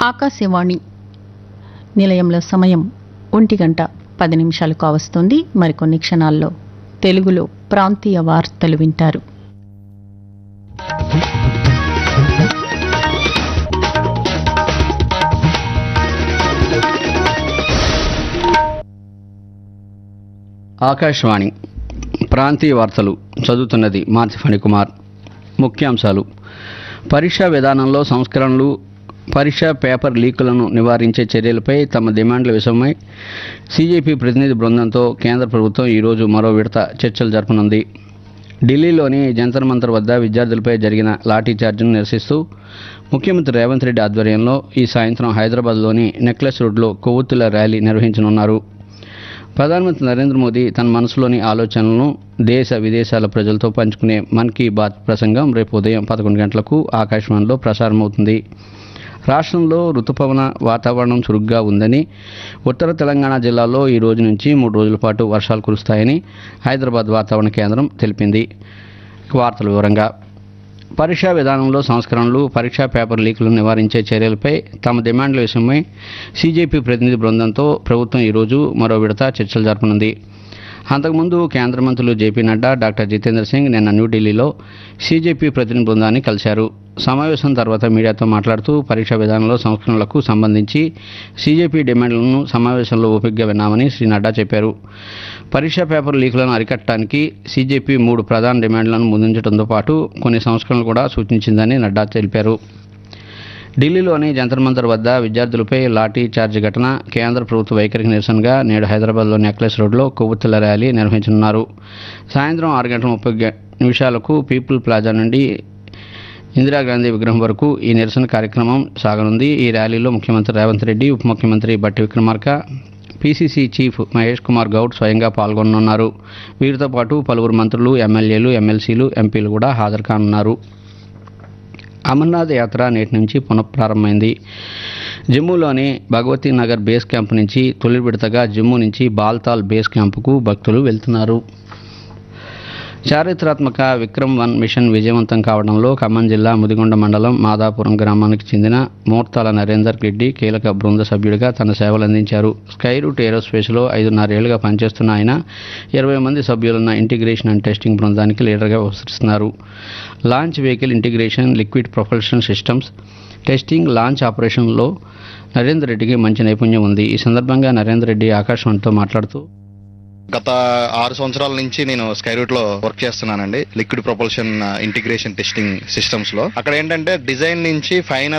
ఆకాశవాణి నిలయంలో సమయం ఒంటి గంట పది నిమిషాలు కావస్తుంది మరికొన్ని క్షణాల్లో తెలుగులో ప్రాంతీయ వార్తలు వింటారు ఆకాశవాణి ప్రాంతీయ వార్తలు చదువుతున్నది మార్చి ఫణికుమార్ ముఖ్యాంశాలు పరీక్షా విధానంలో సంస్కరణలు పరీక్షా పేపర్ లీకులను నివారించే చర్యలపై తమ డిమాండ్ల విషయమై సీజేపీ ప్రతినిధి బృందంతో కేంద్ర ప్రభుత్వం ఈరోజు మరో విడత చర్చలు జరపనుంది ఢిల్లీలోని జంతర్ మంతర్ వద్ద విద్యార్థులపై జరిగిన లాఠీ చార్జ్ను నిరసిస్తూ ముఖ్యమంత్రి రేవంత్ రెడ్డి ఆధ్వర్యంలో ఈ సాయంత్రం హైదరాబాద్లోని నెక్లెస్ రోడ్లో కొవ్వొత్తుల ర్యాలీ నిర్వహించనున్నారు ప్రధానమంత్రి నరేంద్ర మోదీ తన మనసులోని ఆలోచనలను దేశ విదేశాల ప్రజలతో పంచుకునే మన్ కీ బాత్ ప్రసంగం రేపు ఉదయం పదకొండు గంటలకు ఆకాశవాణిలో ప్రసారమవుతుంది రాష్ట్రంలో రుతుపవన వాతావరణం చురుగ్గా ఉందని ఉత్తర తెలంగాణ జిల్లాలో ఈ రోజు నుంచి మూడు రోజుల పాటు వర్షాలు కురుస్తాయని హైదరాబాద్ వాతావరణ కేంద్రం తెలిపింది వార్తల వివరంగా పరీక్షా విధానంలో సంస్కరణలు పరీక్షా పేపర్ లీకులను నివారించే చర్యలపై తమ డిమాండ్ల విషయమై సీజేపీ ప్రతినిధి బృందంతో ప్రభుత్వం ఈరోజు మరో విడత చర్చలు జరపనుంది అంతకుముందు కేంద్ర మంత్రులు జేపీ నడ్డా డాక్టర్ జితేంద్ర సింగ్ నిన్న న్యూఢిల్లీలో సీజేపీ ప్రతినిధి బృందాన్ని కలిశారు సమావేశం తర్వాత మీడియాతో మాట్లాడుతూ పరీక్షా విధానంలో సంస్కరణలకు సంబంధించి సీజేపీ డిమాండ్లను సమావేశంలో ఓపికగా విన్నామని శ్రీ నడ్డా చెప్పారు పరీక్షా పేపర్ లీకులను అరికట్టడానికి సీజేపీ మూడు ప్రధాన డిమాండ్లను ముందుంచడంతో పాటు కొన్ని సంస్కరణలు కూడా సూచించిందని నడ్డా తెలిపారు ఢిల్లీలోని జంతర్ మంతర్ వద్ద విద్యార్థులపై లాఠీ చార్జ్ ఘటన కేంద్ర ప్రభుత్వ వైఖరికి నిరసనగా నేడు హైదరాబాద్లోని నెక్లెస్ రోడ్లో కొవ్వొత్తుల ర్యాలీ నిర్వహించనున్నారు సాయంత్రం ఆరు గంటల ముప్పై గ- నిమిషాలకు పీపుల్ ప్లాజా నుండి ఇందిరాగాంధీ విగ్రహం వరకు ఈ నిరసన కార్యక్రమం సాగనుంది ఈ ర్యాలీలో ముఖ్యమంత్రి రేవంత్ రెడ్డి ఉప ముఖ్యమంత్రి బట్టి విక్రమార్క పీసీసీ చీఫ్ మహేష్ కుమార్ గౌడ్ స్వయంగా పాల్గొనున్నారు వీరితో పాటు పలువురు మంత్రులు ఎమ్మెల్యేలు ఎమ్మెల్సీలు ఎంపీలు కూడా హాజరు కానున్నారు అమర్నాథ్ యాత్ర నేటి నుంచి పునఃప్రారంభమైంది జమ్మూలోని భగవతీ నగర్ బేస్ క్యాంప్ నుంచి తొలి విడతగా జమ్మూ నుంచి బాల్తాల్ బేస్ క్యాంపుకు భక్తులు వెళ్తున్నారు చారిత్రాత్మక విక్రమ్ వన్ మిషన్ విజయవంతం కావడంలో ఖమ్మం జిల్లా ముదిగొండ మండలం మాదాపురం గ్రామానికి చెందిన మోర్తాల నరేందర్ రెడ్డి కీలక బృంద సభ్యుడిగా తన సేవలు అందించారు స్కై రూట్ ఏరోస్పేస్లో ఐదున్నరేళ్లుగా పనిచేస్తున్న ఆయన ఇరవై మంది సభ్యులున్న ఇంటిగ్రేషన్ అండ్ టెస్టింగ్ బృందానికి లీడర్గా వ్యవహరిస్తున్నారు launch vehicle integration liquid propulsion systems testing launch ఆపరేషన్లో నరేందర్ రెడ్డికి మంచి నైపుణ్యం ఉంది ఈ సందర్భంగా నరేందర్ రెడ్డి ఆకాశవాణితో మాట్లాడుతూ గత ఆరు సంవత్సరాల నుంచి నేను స్కై రూట్ లో వర్క్ చేస్తున్నానండి liquid propulsion integration testing systems లో అక్కడ ఏంటంటే డిజైన్ నుంచి ఫైనల్